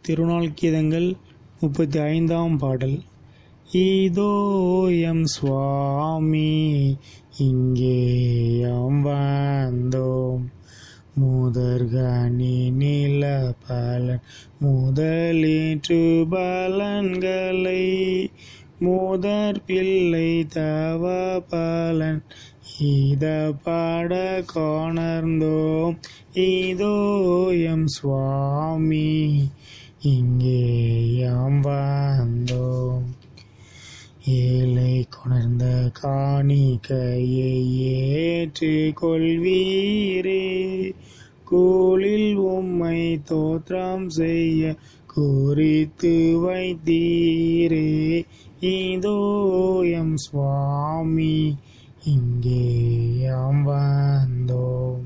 திருநாள் கீதங்கள் முப்பத்தி ஐந்தாம் பாடல் இதோ எம் சுவாமி இங்கே யாம் வந்தோம் முதற்கனி நில பலன் முதலீற்று பலன்களை முதற் பிள்ளை தவ பலன் இத பாட கொணர்ந்தோம் இதோ எம் சுவாமி இங்கே யாம் வந்தோம் ஏழை கொணர்ந்த காணிக்கையை ஏற்று கொள்வீரே கோளில் உம்மை தோற்றம் செய்ய குறித்து வைத்தீரே இதோ எம் சுவாமி இங்கே யாம் வந்தோம்